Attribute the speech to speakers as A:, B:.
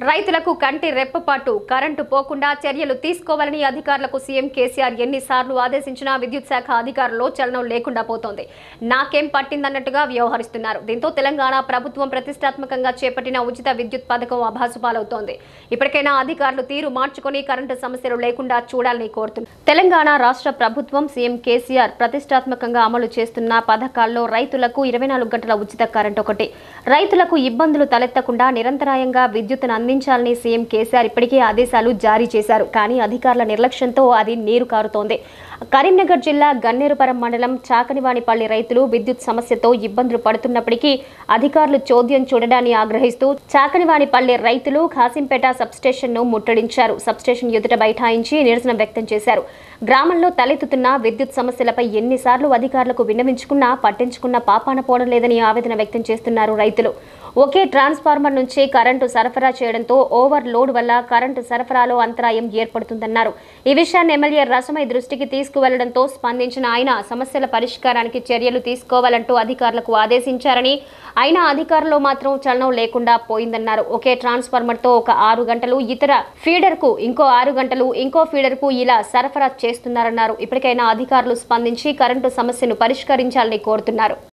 A: రైతులకు కంటి రెప్పపాటు కరెంటు పోకుండా చర్యలు తీసుకోవాలని అధికారులకు సీఎం కేసీఆర్ ఎన్నిసార్లు ఆదేశించినా విద్యుత్ శాఖ అధికారుల్లో చలనం లేకుండా పోతోంది నాకేం పట్టిందన్నట్టుగా వ్యవహరిస్తున్నారు దీంతో తెలంగాణ ప్రభుత్వం ప్రతిష్టాత్మకంగా చేపట్టిన ఉచిత విద్యుత్ పథకం అభాసుపాలవుతోంది ఇప్పటికైనా అధికారులు తీరు మార్చుకొని కరెంటు సమస్యలు లేకుండా చూడాలని కోరుతున్నారు తెలంగాణ రాష్ట్ర ప్రభుత్వం సీఎం కేసీఆర్ ప్రతిష్టాత్మకంగా అమలు చేస్తున్న పథకాల్లో రైతులకు ఇరవై నాలుగు గంటల ఉచిత కరెంట్ ఒకటి రైతులకు ఇబ్బందులు తలెత్తకుండా నిరంతరాయంగా విద్యుత్తును అందించాలని సీఎం కేసీఆర్ ఇప్పటికే ఆదేశాలు జారీ చేశారు కానీ అధికారుల నిర్లక్ష్యంతో అది నీరు కారుతోంది కరీంనగర్ జిల్లా గన్నేరుపరం మండలం చాకనివానిపల్లి రైతులు విద్యుత్ సమస్యతో ఇబ్బందులు పడుతున్నప్పటికీ అధికారులు చోద్యం చూడడాన్ని ఆగ్రహిస్తూ చాకనివానిపల్లి రైతులు ఖాసింపేట సబ్స్టేషన్ ను ముట్టడించారు సబ్స్టేషన్ ఎదుట బైఠాయించి నిరసన వ్యక్తం చేశారు గ్రామంలో తలెత్తుతున్న విద్యుత్ సమస్యలపై ఎన్నిసార్లు అధికారులకు విన్నవించుకున్నా పట్టించుకున్న పాపాన పోవడం లేదని ఆవేదన వ్యక్తం చేస్తున్నారు రైతులు ఒకే ట్రాన్స్ఫార్మర్ నుంచి కరెంటు సరఫరా చేయడంతో ఓవర్ లోడ్ వల్ల కరెంటు సరఫరాలో అంతరాయం ఏర్పడుతుందన్నారు ఈ విషయాన్ని ఎమ్మెల్యే రసమై దృష్టికి తీసుకువెళ్లడంతో స్పందించిన ఆయన సమస్యల పరిష్కారానికి చర్యలు తీసుకోవాలంటూ అధికారులకు ఆదేశించారని అయినా అధికారులు మాత్రం చలనం లేకుండా పోయిందన్నారు ఒకే ట్రాన్స్ఫార్మర్ తో ఒక ఆరు గంటలు ఇతర ఫీడర్ కు ఇంకో ఆరు గంటలు ఇంకో ఫీడర్ కు ఇలా సరఫరా చేస్తున్నారన్నారు ఇప్పటికైనా అధికారులు స్పందించి కరెంటు సమస్యను పరిష్కరించాలని కోరుతున్నారు